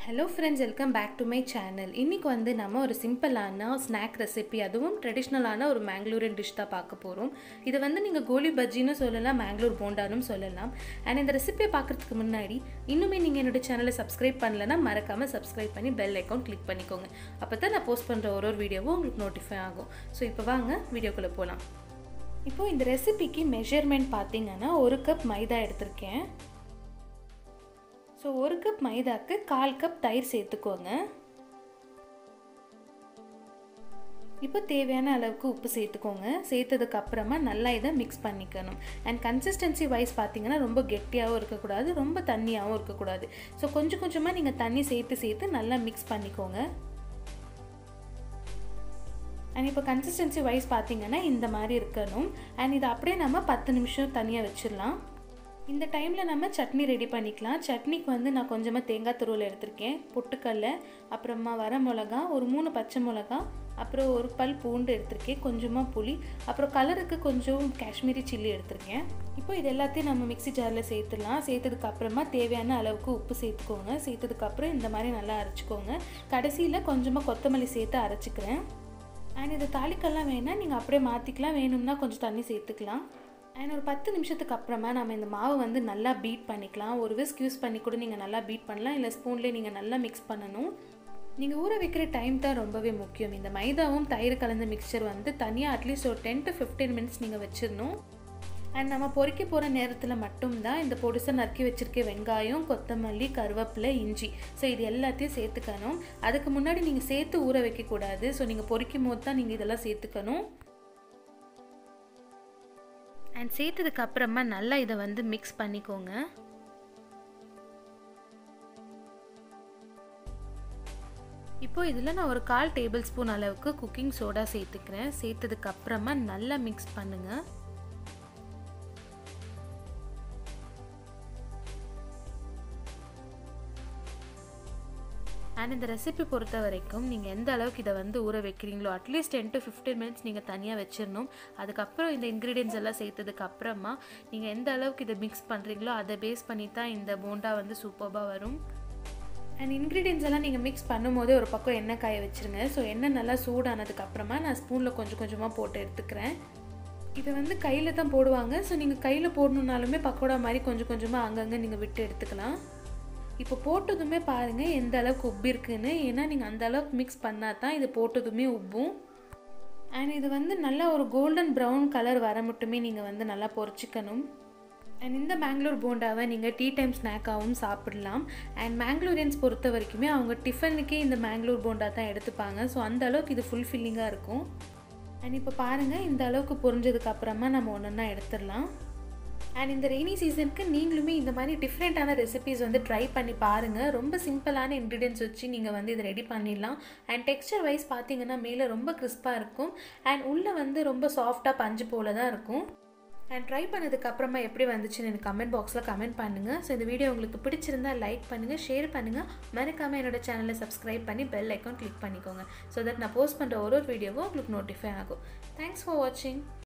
hello friends welcome back to my channel இன்றைக்கி வந்து நம்ம ஒரு சிம்பிளான ஸ்நாக் ரெசிபி அதுவும் ட்ரெடிஷ்னலான ஒரு மேங்களூரியன் டிஷ் தான் பார்க்க போகிறோம் இது வந்து நீங்கள் கோலி பஜ்ஜின்னு சொல்லலாம் மேங்களூர் போண்டானும் சொல்லலாம் அண்ட் இந்த ரெசிபியை பார்க்குறதுக்கு முன்னாடி இன்னுமே நீங்கள் என்னோட சேனலை சப்ஸ்கிரைப் பண்ணலன்னா மறக்காமல் சப்ஸ்கிரைப் பண்ணி பெல் ஐக்கான் கிளிக் பண்ணிக்கோங்க அப்போ தான் நான் போஸ்ட் பண்ணுற ஒரு ஒரு வீடியோவும் உங்களுக்கு நோட்டிஃபை ஆகும் ஸோ இப்போ வாங்க வீடியோக்குள்ளே போகலாம் இப்போது இந்த ரெசிபிக்கு மெஷர்மெண்ட் பார்த்தீங்கன்னா ஒரு கப் மைதா எடுத்திருக்கேன் ஸோ ஒரு கப் மைதாக்கு கால் கப் தயிர் சேர்த்துக்கோங்க இப்போ தேவையான அளவுக்கு உப்பு சேர்த்துக்கோங்க சேர்த்ததுக்கு அப்புறமா நல்லா இதை மிக்ஸ் பண்ணிக்கணும் அண்ட் கன்சிஸ்டன்சி வைஸ் பார்த்தீங்கன்னா ரொம்ப கெட்டியாகவும் இருக்கக்கூடாது ரொம்ப தண்ணியாகவும் இருக்கக்கூடாது ஸோ கொஞ்சம் கொஞ்சமாக நீங்கள் தண்ணி சேர்த்து சேர்த்து நல்லா மிக்ஸ் பண்ணிக்கோங்க அண்ட் இப்போ கன்சிஸ்டன்சி வைஸ் பார்த்தீங்கன்னா இந்த மாதிரி இருக்கணும் அண்ட் இதை அப்படியே நம்ம பத்து நிமிஷம் தனியாக வச்சிடலாம் இந்த டைமில் நம்ம சட்னி ரெடி பண்ணிக்கலாம் சட்னிக்கு வந்து நான் கொஞ்சமாக தேங்காய் துருவல் எடுத்திருக்கேன் பொட்டுக்கடலை அப்புறமா வர மிளகா ஒரு மூணு பச்சை மிளகா அப்புறம் ஒரு பல் பூண்டு எடுத்திருக்கேன் கொஞ்சமாக புளி அப்புறம் கலருக்கு கொஞ்சம் காஷ்மீரி சில்லி எடுத்திருக்கேன் இப்போ இது எல்லாத்தையும் நம்ம மிக்சி ஜாரில் சேர்த்துடலாம் சேர்த்ததுக்கு அப்புறமா தேவையான அளவுக்கு உப்பு சேர்த்துக்கோங்க சேர்த்ததுக்கப்புறம் இந்த மாதிரி நல்லா அரைச்சிக்கோங்க கடைசியில் கொஞ்சமாக கொத்தமல்லி சேர்த்து அரைச்சிக்கிறேன் அண்ட் இது தாளிக்கெல்லாம் வேணால் நீங்கள் அப்படியே மாற்றிக்கலாம் வேணும்னா கொஞ்சம் தண்ணி சேர்த்துக்கலாம் அண்ட் ஒரு பத்து நிமிஷத்துக்கு அப்புறமா நம்ம இந்த மாவை வந்து நல்லா பீட் பண்ணிக்கலாம் ஒரு விஸ்க் யூஸ் பண்ணி கூட நீங்கள் நல்லா பீட் பண்ணலாம் இல்லை ஸ்பூன்லேயே நீங்கள் நல்லா மிக்ஸ் பண்ணணும் நீங்கள் ஊற வைக்கிற டைம் தான் ரொம்பவே முக்கியம் இந்த மைதாவும் தயிர் கலந்த மிக்சர் வந்து தனியாக அட்லீஸ்ட் ஒரு டென் டு ஃபிஃப்டீன் மினிட்ஸ் நீங்கள் வச்சிடணும் அண்ட் நம்ம பொறிக்க போகிற நேரத்தில் மட்டும்தான் இந்த பொடிசை நறுக்கி வச்சுருக்க வெங்காயம் கொத்தமல்லி கருவேப்பிலை இஞ்சி ஸோ இது எல்லாத்தையும் சேர்த்துக்கணும் அதுக்கு முன்னாடி நீங்கள் சேர்த்து ஊற வைக்கக்கூடாது ஸோ நீங்கள் பொறிக்கும் போது தான் நீங்கள் இதெல்லாம் சேர்த்துக்கணும் அண்ட் சேர்த்ததுக்கு அப்புறமா நல்லா இதை வந்து மிக்ஸ் பண்ணிக்கோங்க இப்போ இதில் நான் ஒரு கால் டேபிள் ஸ்பூன் அளவுக்கு குக்கிங் சோடா சேர்த்துக்கிறேன் சேர்த்ததுக்கு அப்புறமா நல்லா மிக்ஸ் பண்ணுங்கள் அண்ட் இந்த ரெசிபி பொறுத்த வரைக்கும் நீங்கள் எந்த அளவுக்கு இதை வந்து ஊற வைக்கிறீங்களோ at least ten to fifteen minutes நீங்கள் தனியாக வச்சிடணும் அதுக்கப்புறம் இந்த இன்க்ரீடியன்ஸ் எல்லாம் சேர்த்ததுக்கு அப்புறமா நீங்கள் எந்த அளவுக்கு இதை மிக்ஸ் பண்ணுறீங்களோ அதை பேஸ் பண்ணி தான் இந்த போண்டா வந்து சூப்பராக வரும் அண்ட் இன்க்ரீடியன்ஸ் எல்லாம் நீங்கள் மிக்ஸ் பண்ணும்போதே ஒரு பக்கம் எண்ணெய் காய வச்சுருங்க ஸோ எண்ணெய் நல்லா சூடானதுக்கப்புறமா நான் ஸ்பூனில் கொஞ்சம் கொஞ்சமாக போட்டு எடுத்துக்கிறேன் இதை வந்து கையில் தான் போடுவாங்க ஸோ நீங்கள் கையில் போடணுன்னாலுமே பக்கோடா மாதிரி கொஞ்சம் கொஞ்சமாக அங்கங்கே நீங்கள் விட்டு எடுத்துக்கலாம் இப்போ போட்டதுமே பாருங்கள் எந்த அளவுக்கு உப்பி இருக்குன்னு ஏன்னா நீங்கள் அந்த அளவுக்கு மிக்ஸ் பண்ணால் தான் இது போட்டதுமே உப்பும் அண்ட் இது வந்து நல்லா ஒரு கோல்டன் ப்ரௌன் கலர் வர மட்டுமே நீங்கள் வந்து நல்லா பொரிச்சிக்கணும் அண்ட் இந்த மேங்களூர் போண்டாவை நீங்கள் டீ டைம் ஸ்நாக்காகவும் சாப்பிடலாம் அண்ட் மேங்களூரியன்ஸ் பொறுத்த வரைக்குமே அவங்க டிஃபனுக்கே இந்த மேங்களூர் போண்டா தான் எடுத்துப்பாங்க ஸோ அந்த அளவுக்கு இது ஃபுல் ஃபில்லிங்காக இருக்கும் அண்ட் இப்போ பாருங்கள் இந்த அளவுக்கு பொரிஞ்சதுக்கு அப்புறமா நம்ம ஒன்று ஒன்றா எடுத்துடலாம் அண்ட் இந்த ரெய்னி சீசனுக்கு நீங்களுமே இந்த மாதிரி டிஃப்ரெண்ட்டான ரெசிபிஸ் வந்து ட்ரை பண்ணி பாருங்கள் ரொம்ப சிம்பிளான இன்க்ரீடியன்ஸ் வச்சு நீங்கள் வந்து இதை ரெடி பண்ணிடலாம் அண்ட் டெக்ஸ்டர் வைஸ் பார்த்தீங்கன்னா மேலே ரொம்ப கிறிஸ்பாக இருக்கும் அண்ட் உள்ளே வந்து ரொம்ப சாஃப்டாக பஞ்சு போல தான் இருக்கும் அண்ட் ட்ரை பண்ணதுக்கு அப்புறமா எப்படி வந்துச்சுன்னு எனக்கு கமெண்ட் பாக்ஸில் கமெண்ட் பண்ணுங்கள் ஸோ இந்த வீடியோ உங்களுக்கு பிடிச்சிருந்தா லைக் பண்ணுங்கள் ஷேர் பண்ணுங்கள் மறக்காமல் என்னோட சேனலை சப்ஸ்கிரைப் பண்ணி பெல் ஐக்கான் கிளிக் பண்ணிக்கோங்க ஸோ தட் நான் போஸ்ட் பண்ணுற ஒரு ஒரு வீடியோவும் உங்களுக்கு நோட்டிஃபை ஆகும் தேங்க்ஸ் ஃபார் வாட்சிங்